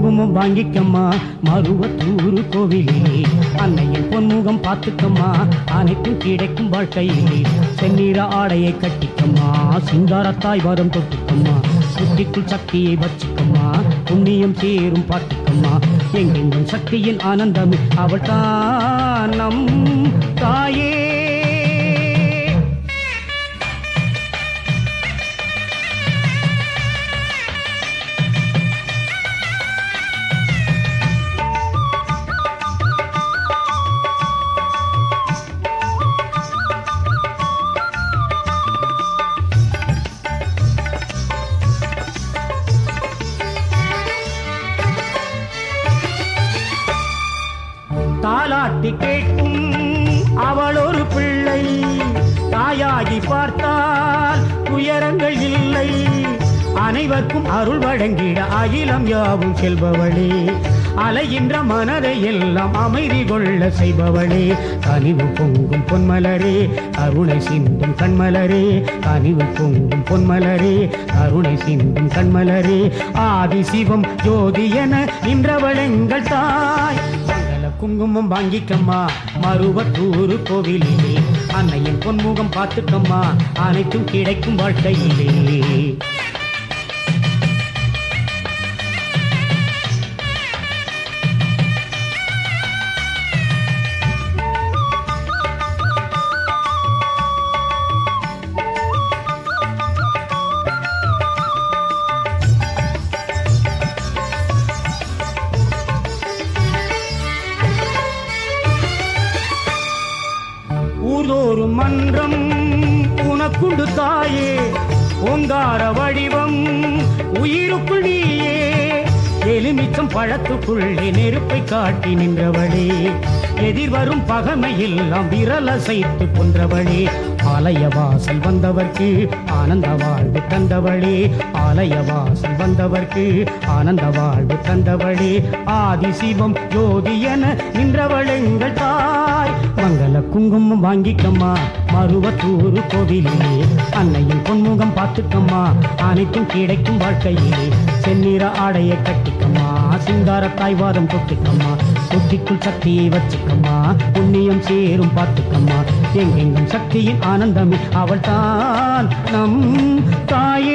குங்குமம் வாங்கிக்கம்மா மருவத்தூரு கோவிலே அன்னையின் பொன்முகம் பார்த்துக்கம்மா அனைத்தும் கிடைக்கும் வாழ்க்கையிலே செந்நீர ஆடையை கட்டிக்கம்மா சிங்காரத்தாய் வாதம் தொட்டுக்கம்மா புத்திக்குள் சக்தியை வச்சுக்கம்மா புண்ணியம் சேரும் பார்த்துக்கம்மா எங்கெங்கும் சக்தியின் ஆனந்தம் அவள் தான் நம் தாயே தாலாட்டி கேட்கும் அவள் ஒரு பிள்ளை தாயாகி பார்த்தால் துயரங்கள் இல்லை அனைவருக்கும் அருள் வழங்கிட அகிலம் யாவும் செல்பவளே அலைகின்ற மனதை எல்லாம் அமைதி கொள்ள செய்பவளே கனிவு பொங்கும் பொன்மலரே கருணை சிந்தும் கண்மலரே கனிவு பொங்கும் பொன்மலரே கருணை சிந்தும் கண்மலரே ஆதி சிவம் ஜோதி என நின்றவள் எங்கள் தாய் மங்கள குங்குமம் வாங்கிக்கம்மா மருவத்தூரு கோவிலிலே அன்னையின் பொன்முகம் பார்த்துக்கம்மா அனைத்தும் கிடைக்கும் வாழ்க்கையிலே ஊர்தோறும் மன்றம் உனக்குண்டு தாயே ஓங்கார வடிவம் உயிருக்குள் நீயே எலுமிச்சம் பழத்துக்குள்ளே நெருப்பை காட்டி நின்றவளே எதிர்வரும் பகமையெல்லாம் விரல் அசைத்து கொன்றவளே ஆலய வாசல் வந்தவர்க்கு ஆனந்த வாழ்வு தந்தவளே ஆலய வாசல் வந்தவர்க்கு ஆனந்த வாழ்வு தந்தவளே ஆதி சிவம் ஜோதி என நின்றவள் எங்கள் தாய் மங்கள குங்குமம் வாங்கிக்கம்மா மருவத்தூரு கோவிலே அன்னையின் பொன்முகம் பார்த்துக்கம்மா அனைத்தும் கிடைக்கும் வாழ்க்கையிலே செந்நிற ஆடையை கட்டிக்கம்மா சிங்காரத்தாய் வாதம் தொட்டுக்கம்மா புத்திக்குள் சக்தியை வச்சுக்கம்மா புண்ணியம் சேரும் பார்த்துக்கம்மா எங்கெங்கும் சக்தியின் ஆனந்தமே அவள் தான் நம் தாயே